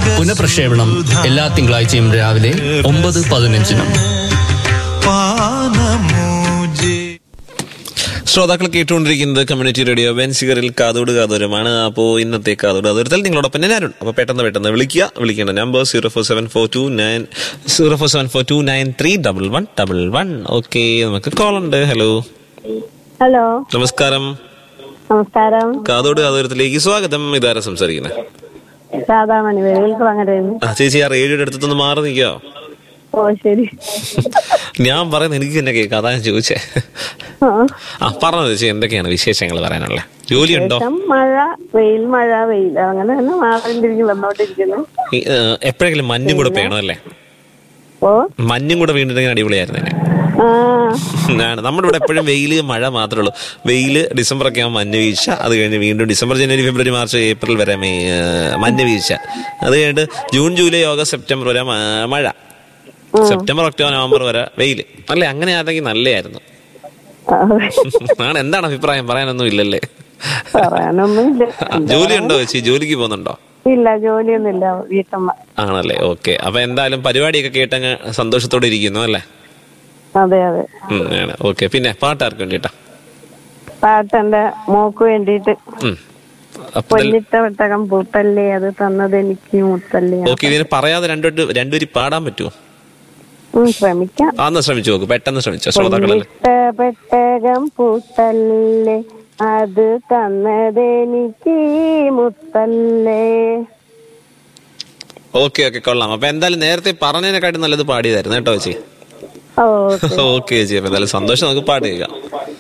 പുനഃപ്രക്ഷേപണം എല്ലാ തിങ്കളാഴ്ചയും രാവിലെ ഒമ്പത് പതിനഞ്ചിനും പാനമൂജേ ശ്രോതാക്കൾ കേട്ടുകൊണ്ടിരിക്കുന്നത് കമ്മ്യൂണിറ്റി റേഡിയോ വെൻസിഗറിൽ കാതോട് കാതോരമാണ് അപ്പോൾ ഇന്നത്തെ കാതോട് കാതോരത്തിൽ നിങ്ങളോടൊപ്പം ഞാൻ അരുൺ അപ്പോൾ പെട്ടെന്ന് പെട്ടെന്ന് വിളിക്കുക വിളിക്കേണ്ട number zero four seven four two nine zero four seven four two nine three double one double one okay നമുക്ക് കോൾ ഉണ്ട് ഹലോ ഹലോ നമസ്കാരം നമസ്കാരം കാതോട് കാതോരത്തിലേക്ക് സ്വാഗതം ഇതാരാ സംസാരിക്കുന്നത് രാധാമണി വെളിയിൽ അങ്ങനെയായിരുന്നു ആ ചേച്ചി ആ റേഡിയോയുടെ അടുത്തൊന്ന് മാറി നിൽക്കോ ഓ ശരി ഞാൻ പറയുന്നത് എനിക്ക് തന്നെ കേൾക്കാം അതാ ഞാൻ ചോദിച്ചേ ആ. ആ പറഞ്ഞു ചേച്ചി എന്തൊക്കെയാണ് വിശേഷങ്ങൾ പറയാനുള്ളത് ജോലിയുണ്ടോ ശേഷം മഴ വെയിൽ മഴ വെയിൽ അങ്ങനെ തന്നെ മാറിണ്ടിരിക്കും വന്നോണ്ടിരിക്കുന്നു ഈ, ഏഹ്, എപ്പോഴെങ്കിലും മഞ്ഞും കൂടെ പെയ്യണം അല്ലേ ഓ മഞ്ഞും കൂടെ വീണിട്ടുണ്ടെങ്കിൽ അടിപൊളിയായിരുന്നു തന്നെ ആ ആണ് നമ്മുടെ ഇവിടെ എപ്പോഴും വെയില് മഴ മാത്രമേ ഉള്ളൂ വെയില് ഡിസംബർ ഒക്കെ ആകുമ്പോൾ മഞ്ഞ് വീഴ്ച അത് കഴിഞ്ഞ് വീണ്ടും ഡിസംബർ ജനുവരി ഫെബ്രുവരി മാർച്ച് ഏപ്രിൽ വരെ മെയ് ഏഹ്, മഞ്ഞ് വീഴ്ച അത് കഴിഞ്ഞിട്ട് ജൂൺ ജൂലൈ ഓഗസ്റ്റ് സെപ്റ്റംബർ വരെ മ- മഴ സെപ്റ്റംബർ ഒക്ടോബർ നവംബർ വരെ വെയില് അല്ലേ അങ്ങനെ ആണെങ്കിൽ നല്ലതായിരുന്നു ആ, ആണ് എന്താണ് അഭിപ്രായം പറയാനൊന്നും ഇല്ലല്ലേ പറയാനൊന്നുമില്ല ജോലി ഉണ്ടോ ചേച്ചി ജോലിക്ക് പോകുന്നുണ്ടോ ഇല്ല ജോലിയൊന്നുമില്ല വീട്ടമ്മ ആണല്ലേ ഓക്കെ അപ്പൊ എന്തായാലും പരിപാടിയൊക്കെ കേട്ടങ്ങ് സന്തോഷത്തോടെ ഇരിക്കുന്നു അല്ലേ അതെ അതെ ഉം, ആണ് ഓക്കെ പിന്നെ പാട്ടാർക്ക് വേണ്ടിട്ടാ പാട്ട് എന്റെ മോക്ക് വേണ്ടിയിട്ട് ഉം. അപ്പൊ ഇതിൽ- പൊന്നിട്ട വെട്ടകം പൂത്തല്ലേ അത് തന്നത് എനിക്ക് മുത്തല്ലേ ഓക്കെ ഇതിന് പറയാതെ രണ്ടു രണ്ടുപേരി പാടാൻ പറ്റുമോ ഉം, ശ്രമിക്കാം ആന്ന് ശ്രമിച്ചു നോക്ക് പെട്ടെന്ന് ശ്രമിച്ചോ ശ്രോതാക്കളല്ലേ പൊന്നിട്ട പെട്ടകം പൂത്തല്ലേ അത് തന്നതെനിക്ക് മുത്തല്ലേ ഓക്കെ ഓക്കെ കൊള്ളാം അപ്പൊ എന്തായാലും നേരത്തെ പറഞ്ഞതിനെക്കാട്ടും നല്ലത് പാടിയതായിരുന്നു കേട്ടോ ചേച്ചി ഓ ഓക്കെ ചേച്ചി അപ്പൊ എന്തായാലും സന്തോഷം നമുക്ക് പാട്ട് കേൾക്കാം